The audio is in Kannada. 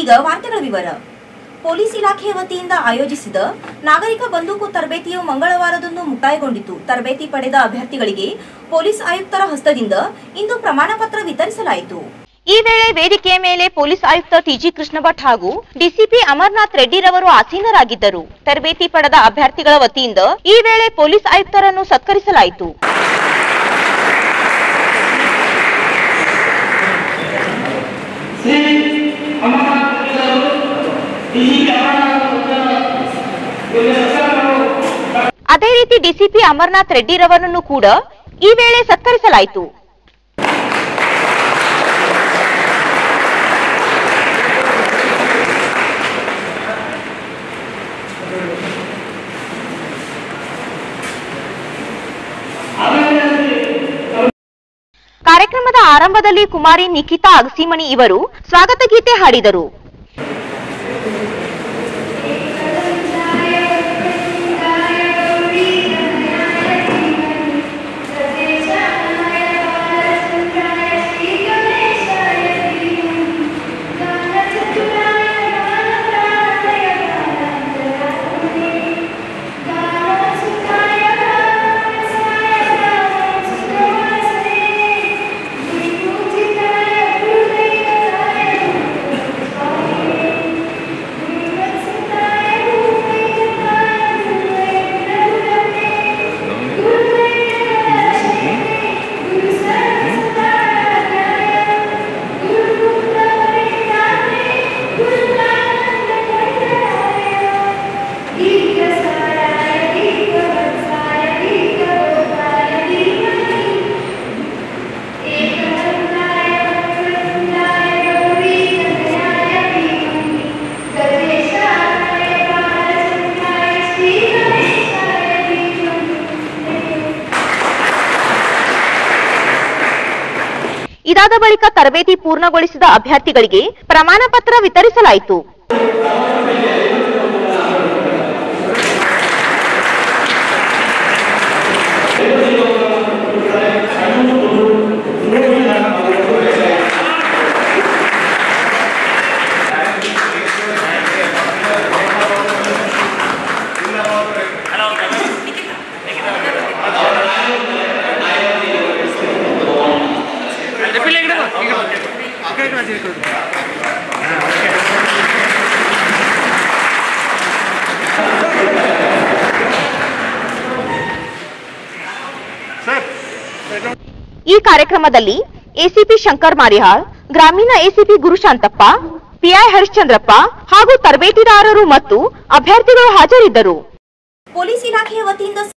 ಈಗ ವಾರ್ತೆಗಳ ವಿವರ ಪೊಲೀಸ್ ಇಲಾಖೆಯ ವತಿಯಿಂದ ಆಯೋಜಿಸಿದ ನಾಗರಿಕ ಬಂದೂಕು ತರಬೇತಿಯು ಮಂಗಳವಾರದಂದು ಮುಕ್ತಾಯಗೊಂಡಿತು ತರಬೇತಿ ಪಡೆದ ಅಭ್ಯರ್ಥಿಗಳಿಗೆ ಪೊಲೀಸ್ ಆಯುಕ್ತರ ಹಸ್ತದಿಂದ ಇಂದು ಪ್ರಮಾಣ ಪತ್ರ ವಿತರಿಸಲಾಯಿತು ಈ ವೇಳೆ ವೇದಿಕೆಯ ಮೇಲೆ ಪೊಲೀಸ್ ಆಯುಕ್ತ ಟಿಜಿ ಕೃಷ್ಣ ಭಟ್ ಹಾಗೂ ಡಿಸಿಪಿ ಅಮರ್ನಾಥ್ ರೆಡ್ಡಿರವರು ಆಸೀನರಾಗಿದ್ದರು ತರಬೇತಿ ಪಡೆದ ಅಭ್ಯರ್ಥಿಗಳ ವತಿಯಿಂದ ಈ ವೇಳೆ ಪೊಲೀಸ್ ಆಯುಕ್ತರನ್ನು ಸತ್ಕರಿಸಲಾಯಿತು ಶ್ರೀ ಅಮರನಾಥ ಅವರು ಈ ಅದೇ ರೀತಿ ಡಿಸಿಪಿ ಅಮರ್ನಾಥ್ ರೆಡ್ಡಿರವರನ್ನು ಕೂಡ ಈ ವೇಳೆ ಸತ್ಕರಿಸಲಾಯಿತು ಕಾರ್ಯಕ್ರಮದ ಆರಂಭದಲ್ಲಿ ಕುಮಾರಿ ನಿಖಿತಾ ಅಗಸಿಮಣಿ ಇವರು ಸ್ವಾಗತ ಗೀತೆ ಹಾಡಿದರು ಇದಾದ ಬಳಿಕ ತರಬೇತಿ ಪೂರ್ಣಗೊಳಿಸಿದ ಅಭ್ಯರ್ಥಿಗಳಿಗೆ ಪ್ರಮಾಣ ಪತ್ರ ವಿತರಿಸಲಾಯಿತು ರಿಫಿಲ್ ಈಗ ಬಾ ಈಗ ಬಾ ಈ ಕಡೆ ಈ ಕಡೆ ಹಾಂ ಓಕೆ ಸರ್ ಈ ಕಾರ್ಯಕ್ರಮದಲ್ಲಿ ಎಸಿಪಿ ಶಂಕರ್ ಮಾರಿಹಾಳ್ ಗ್ರಾಮೀಣ ಎಸಿಪಿ ಗುರುಶಾಂತಪ್ಪ ಪಿಐ ಹರಿಶ್ಚಂದ್ರಪ್ಪ ಹಾಗೂ ತರಬೇತಿದಾರರು ಮತ್ತು ಅಭ್ಯರ್ಥಿಗಳು ಹಾಜರಿದ್ದರು ಪೊಲೀಸ್ ಇಲಾಖೆಯ ವತಿಯಿಂದ